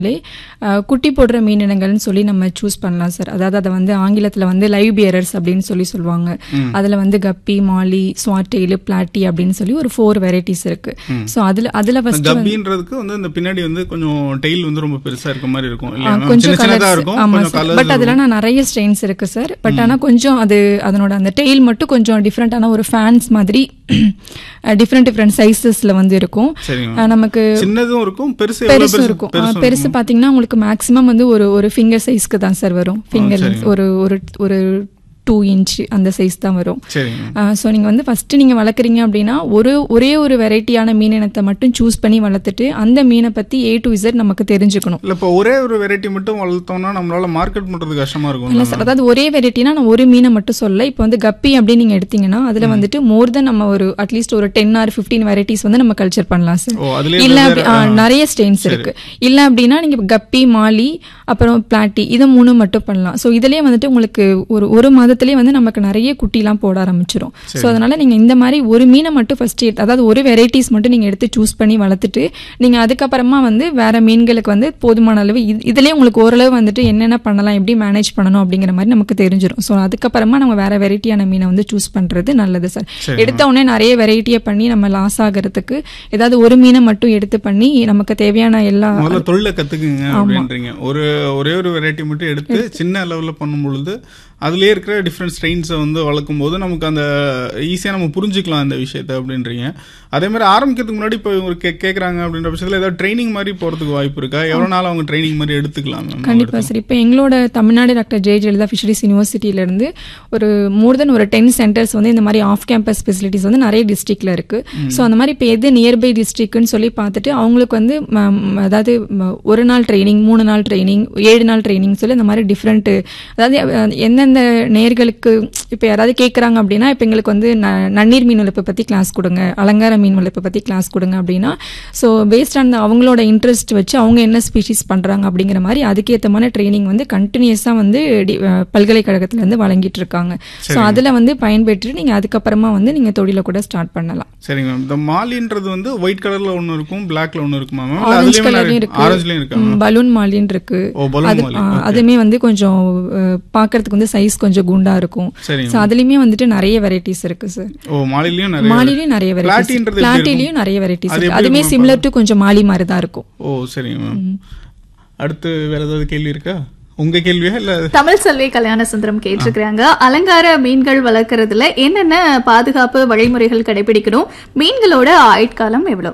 அஹ், குட்டி போடுற மீனினங்கள்னு சொல்லி நம்ம சூஸ் பண்ணலாம் சார் அதாவது அதை வந்து ஆங்கிலத்தில் வந்து லைவ் பியரர்ஸ் அப்படின்னு சொல்லி சொல்லுவாங்க அதில் வந்து கப்பி மாலி ஸ்வாட்டெயிலு பிளாட்டி அப்படின்னு சொல்லி ஒரு ஃபோர் வெரைட்டிஸ் இருக்கு ஸோ அதில் அதில் ஃபர்ஸ்ட் கப்பின்றதுக்கு வந்து இந்த பின்னாடி வந்து கொஞ்சம் டெயில் வந்து ரொம்ப பெருசா இருக்க மாதிரி இருக்கும் இல்லையா ma'am? கொஞ்சம் சின்ன சின்னதா கலர்ஸ் இருக்கும் ஆமா கொஞ்சம் சார் கலர்ஸ் பட் அதில் நான் நிறைய ஸ்ட்ரெயின்ஸ் இருக்கு சார் பட் ஆனா கொஞ்சம் அது அதனோட அந்த டெயில் மட்டும் கொஞ்சம் டிஃப்ரெண்டான ஒரு ஃபேன்ஸ் மாதிரி டிஃப்ரெண்ட் டிஃப்ரெண்ட் சைஸஸ்ல வந்து இருக்கும் சரிங்க அஹ், நமக்கு சின்னதும் இருக்கும் பெருசு எவ்வளவு பெருசும் பெருசு இருக்கும் ஆ, பெருசு பாத்தீங்கன்னா உங்களுக்கு மேக்ஸிமம் வந்து ஒரு ஒரு ஃபிங்கர் சைஸ்க்கு தான் சார் வரும் ஃபிங்கர் ஒரு ஒரு ஒரு டூ இன்ச் அந்த சைஸ் தான் வரும் சரிங்க ஸோ நீங்கள் வந்து ஃபஸ்ட்டு நீங்கள் வளர்க்குறீங்க அப்படின்னா ஒரு ஒரே ஒரு வெரைட்டியான மீன் இனத்தை மட்டும் சூஸ் பண்ணி வளர்த்துட்டு அந்த மீனை பற்றி ஏ டு இசட் நமக்கு தெரிஞ்சுக்கணும் இல்ல இப்போ ஒரே ஒரு வெரைட்டி மட்டும் வளர்த்தோம்னா நம்மளால மார்க்கெட் பண்றது கஷ்டமா இருக்கும் இல்லை சார் அதாவது ஒரே வெரைட்டினா நான் ஒரு மீனை மட்டும் சொல்ல இப்போ வந்து கப்பி அப்படின்னு நீங்கள் எடுத்தீங்கன்னா அதில் வந்துட்டு மோர் தென் நம்ம ஒரு அட்லீஸ்ட் ஒரு டென் ஆர் ஃபிஃப்டீன் வெரைட்டிஸ் வந்து நம்ம கல்ச்சர் பண்ணலாம் சார் ஓ அதுலயே இல்ல அப்படி ஆ, நிறைய ஸ்டெயின்ஸ் இருக்கு இல்ல அப்படின்னா நீங்க கப்பி மாலி அப்புறம் பிளாட்டி இதை மூணு மட்டும் பண்ணலாம் ஸோ இதுலயே வந்துட்டு உங்களுக்கு ஒரு ஒரு மாதத்திலேயே வந்து நமக்கு நிறைய குட்டிலாம் போட ஆரம்பிச்சிரும் ஸோ அதனால நீங்க இந்த மாதிரி ஒரு மீனை மட்டும் ஃபர்ஸ்ட் அதாவது ஒரு வெரைட்டிஸ் மட்டும் நீங்க எடுத்து சூஸ் பண்ணி வளர்த்துட்டு நீங்க அதுக்கப்புறமா வந்து வேற மீன்களுக்கு வந்து போதுமான அளவு இது- இதுலயே உங்களுக்கு ஓரளவு வந்துட்டு என்னென்ன பண்ணலாம் எப்படி மேனேஜ் பண்ணணும் அப்படிங்கிற மாதிரி நமக்கு தெரிஞ்சிடும் ஸோ அதுக்கப்புறமா நம்ம வேற வெரைட்டியான மீனை வந்து சூஸ் பண்றது நல்லது சார் எடுத்த உடனே நிறைய வெரைட்டியை பண்ணி நம்ம லாஸ் ஆகிறதுக்கு ஏதாவது ஒரு மீனை மட்டும் எடுத்து பண்ணி நமக்கு தேவையான எல்லா முதல்ல தொழிலை கத்துக்குங்க அப்படின்றீங்க ஒரு ஒரே ஒரு வெரைட்டி மட்டும் எடுத்து சின்ன லெவல்ல பண்ணும் பொழுது அதுலயே இருக்கிற டிஃப்ரெண்ட் ஸ்ட்ரெயின்ஸை வந்து வளர்க்கும் போது நமக்கு அந்த ஈஸியா நம்ம புரிஞ்சுக்கலாம் அந்த விஷயத்த அப்படின்றீங்க அதே மாதிரி ஆரம்பிக்கிறதுக்கு முன்னாடி இப்போ இவங்க கே கேட்குறாங்க அப்படின்ற பட்சத்தில் ஏதாவது ட்ரைனிங் மாதிரி போறதுக்கு வாய்ப்பு இருக்கா எவ்வளவு நாள் அவங்க ட்ரைனிங் மாதிரி எடுத்துக்கலாம் மேம் கண்டிப்பா சார் இப்போ எங்களோட தமிழ்நாடு டாக்டர் ஜெய ஜெயலலிதா ஃபிஷரிஸ் யூனிவர்சிட்டியில இருந்து ஒரு மோர் தென் ஒரு டென் சென்டர்ஸ் வந்து இந்த மாதிரி ஆஃப் கேம்பஸ் ஃபெசிலிட்டிஸ் வந்து நிறைய டிஸ்ட்ரிக்ட்ல இருக்கு ஸோ அந்த மாதிரி இப்போ எது நியர்பை டிஸ்ட்ரிக்ட்னு சொல்லி பார்த்துட்டு அவங்களுக்கு வந்து ம, ம், அதாவது ம, ஒரு நாள் ட்ரைனிங் மூணு நாள் ட்ரைனிங் ஏழு நாள் ட்ரைனிங் சொல்லி இந்த மாதிரி டிஃப்ரெண்ட் அதாவது அஹ், எந்தெந்த நேர்களுக்கு இப்போ யாராவது கேட்குறாங்க அப்படின்னா இப்போ எங்களுக்கு வந்து ந- நன்னீர் மீன் வளர்ப்பு பற்றி கிளாஸ் கொடுங்க அலங்கார மீன் வளர்ப்பு பற்றி கிளாஸ் கொடுங்க அப்படின்னா ஸோ பேஸ்ட் ஆன் அவங்களோட இன்ட்ரெஸ்ட் வச்சு அவங்க என்ன ஸ்பீஷீஸ் பண்ணுறாங்க அப்படிங்கிற மாதிரி அதுக்கேற்றமான ட்ரைனிங் வந்து கண்டினியூஸாக வந்து டி- அஹ், பல்கலைக்கழகத்துல இருந்து வழங்கிட்டு இருக்காங்க ஸோ அதில் வந்து பயன்பெற்று நீங்கள் அதுக்கப்புறமா வந்து நீங்கள் தொழிலை கூட ஸ்டார்ட் பண்ணலாம் சரிங்க மேம் இந்த மாலின்றது வந்து ஒயிட் கலர்ல ஒன்னு இருக்கும் பிளாக்ல ஒன்னு இருக்குமா மேம் ஆரஞ்சு கலர்லயும் அதுலயும் இருக்கு ஆரஞ்சுலயும் இருக்கா ம், பலூன் மாலின் இருக்கு ஓ பலூன் அது மாலி ஆ, அதுமே வந்து கொஞ்சம் அஹ், பார்க்கறதுக்கு வந்து சைஸ் கொஞ்சம் குண்டா இருக்கும் சரிங்க ஸோ அதுலயுமே வந்துட்டு நிறைய வெரைட்டிஸ் இருக்கு சார் ஓ மாலிலையும் நிறைய மாலிலையும் நிறைய வெரைட்டிஸ் பிளாட்டின்றது எப்படி பிளாட்டிலையும் நிறைய வெரைட்டிஸ் அது இருக்கு எப்படி அதுமே இருக்கும் சிமிலர் டு கொஞ்சம் மாலி மாதிரி தான் இருக்கும் ஓ சரிங்க மேம் அடுத்து வேற ஏதாவது கேள்வி இருக்கா உங்க கேள்வியா இல்ல தமிழ் செல்வி கல்யாண சுந்தரம் கேட்டிருக்கிறாங்க அலங்கார மீன்கள் வளர்க்கறதுல என்னென்ன பாதுகாப்பு வழிமுறைகள் கடைபிடிக்கணும் மீன்களோட ஆயுட்காலம் எவ்வளவு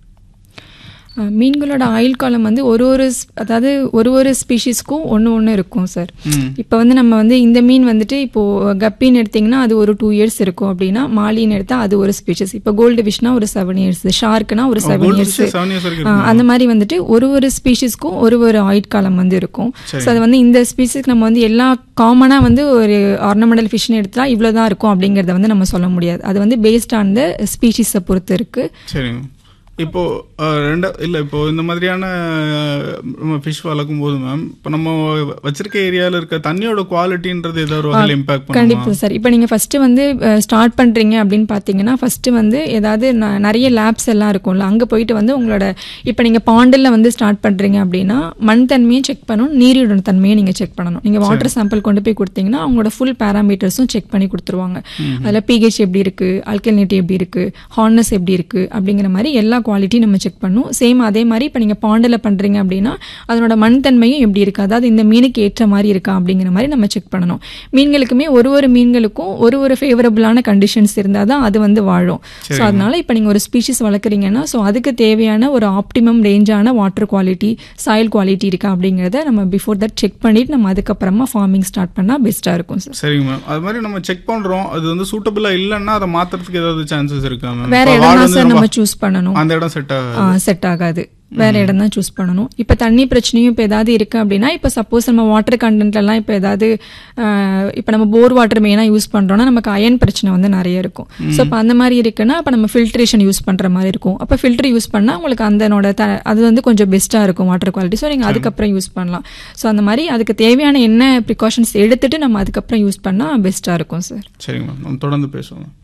அஹ், மீன்களோட ஆயுள் காலம் வந்து ஒரு ஒரு ஸ்- அதாவது ஒரு ஒரு ஸ்பீஷீஸ்க்கும் ஒன்று ஒன்று இருக்கும் சார் ம். இப்போ வந்து நம்ம வந்து இந்த மீன் வந்துட்டு இப்போ கப்பின்னு எடுத்தீங்கன்னா அது ஒரு டூ இயர்ஸ் இருக்கும் அப்படின்னா மாலின்னு எடுத்தா அது ஒரு ஸ்பீஷஸ் இப்போ கோல்டு ஃபிஷ்னா ஒரு செவன் இயர்ஸ் ஷார்க்னா ஒரு seven gold years fish seven years வரைக்கும் ஆ, அந்த மாதிரி வந்துட்டு ஒரு ஒரு ஸ்பீஷிஸ்க்கும் ஒரு ஒரு ஆயுட்காலம் வந்து இருக்கும் ஸோ அது வந்து இந்த ஸ்பீஷிஸ்க்கு நம்ம வந்து எல்லா காமனாக வந்து ஒரு ஆர்னமெண்டல் ஃபிஷ்னு எடுத்தா இவ்வளோ தான் இருக்கும் அப்படிங்கிறத வந்து நம்ம சொல்ல முடியாது அது வந்து பேஸ்ட் ஆன் த ஸ்பீஷிஸை பொறுத்து இருக்கு சரிங்க இப்போ அஹ், ரெண்டா இல்ல இப்போ இந்த மாதிரியான ஃபிஷ் வளர்க்கும் போது மேம் இப்போ நம்ம வச்சிருக்க ஏரியால இருக்க தண்ணியோட குவாலிட்டின்றது ஏதாவது ஒரு வகையில் இம்பாக்ட் பண்ணுமா கண்டிப்பாக சார் இப்போ நீங்கள் ஃபஸ்ட்டு வந்து ஸ்டார்ட் பண்ணுறீங்க அப்படின்னு பார்த்தீங்கன்னா ஃபஸ்ட்டு வந்து ஏதாவது ந- நிறைய லேப்ஸ் எல்லாம் இருக்கும்ல அங்கே போயிட்டு வந்து உங்களோட இப்போ நீங்கள் பாண்டில் வந்து ஸ்டார்ட் பண்ணுறீங்க அப்படின்னா மண் தன்மையை செக் பண்ணணும் நீரோட தன்மையை நீங்கள் செக் பண்ணணும் நீங்கள் வாட்டர் சாம்பிள் கொண்டு போய் கொடுத்தீங்கன்னா அவங்களோட ஃபுல் பேராமீட்டர்ஸும் செக் பண்ணி கொடுத்துருவாங்க அதில் பிஹெச் எப்படி இருக்குது ஆல்கலினிட்டி எப்படி இருக்குது ஹார்னஸ் எப்படி இருக்குது அப்படிங்கிற மாதிரி எல்லா குவாலிட்டியும் நம்ம செக் பண்ணும் சேம் அதே மாதிரி இப்போ நீங்கள் பாண்டில் பண்ணுறீங்க அப்படின்னா அதனோட மண் தன்மையும் எப்படி இருக்குது அதாவது இந்த மீனுக்கு ஏற்ற மாதிரி இருக்கா அப்படிங்கிற மாதிரி நம்ம செக் பண்ணணும் மீன்களுக்குமே ஒரு ஒரு மீன்களுக்கும் ஒரு ஒரு ஃபேவரபுளான கண்டிஷன்ஸ் இருந்தால் தான் அது வந்து வாழும் ஸோ அதனால இப்போ நீங்கள் ஒரு ஸ்பீஷிஸ் வளர்க்குறீங்கன்னா ஸோ அதுக்கு தேவையான ஒரு ஆப்டிமம் ரேஞ்சான வாட்டர் குவாலிட்டி சாயில் குவாலிட்டி இருக்கா அப்படிங்கிறத நம்ம பிஃபோர் தட் செக் பண்ணிட்டு நம்ம அதுக்கப்புறமா ஃபார்மிங் ஸ்டார்ட் பண்ணால் பெஸ்ட்டாக இருக்கும் சார் சரிங்க மேம் அது மாதிரி நம்ம செக் பண்றோம் அது வந்து சூட்டபிளா இல்லைன்னா அதை மாத்துறதுக்கு ஏதாவது சான்சஸ் இருக்கா மேம் வேற இடம் தான் சார் நம்ம சூஸ் பண்ணணும் அந்த இடம் செட் ஆகாது செட் ஆகாது வேற இடம் தான் சூஸ் பண்ணணும் இப்போ தண்ணி பிரச்சனையும் இப்போ ஏதாவது இருக்கு அப்படின்னா இப்போ சப்போஸ் நம்ம வாட்டர் கண்டென்ட்லாம் இப்போ ஏதாவது இப்போ நம்ம போர் வாட்டர் மெயினாக யூஸ் பண்றோம்னா நமக்கு அயன் பிரச்சனை வந்து நிறைய இருக்கும் ஸோ இப்போ அந்த மாதிரி இருக்குன்னா அப்போ நம்ம ஃபில்ட்ரேஷன் யூஸ் பண்ற மாதிரி இருக்கும் அப்போ ஃபில்டர் யூஸ் பண்ணா உங்களுக்கு அந்தனோட த அது வந்து கொஞ்சம் பெஸ்ட்டாக இருக்கும் வாட்டர் குவாலிட்டி ஸோ நீங்கள் அதுக்கப்புறம் யூஸ் பண்ணலாம் ஸோ அந்த மாதிரி அதுக்கு தேவையான என்ன ப்ரிகாஷன்ஸ் எடுத்துட்டு நம்ம அதுக்கப்புறம் யூஸ் பண்ணா பெஸ்ட்டாக இருக்கும் சார் சரிங்க மேம் நம்ம தொடர்ந்து பேசுவோம்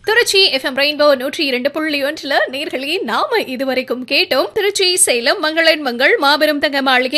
திருச்சி எஃப்எம் ரெயின்போ நூற்றி இரண்டு புள்ளி ஒன்றுல நேர்களே நாம இதுவரைக்கும் கேட்டோம் திருச்சி சேலம் மங்களன் மங்கள் மாபெரும் தங்க மாளிகை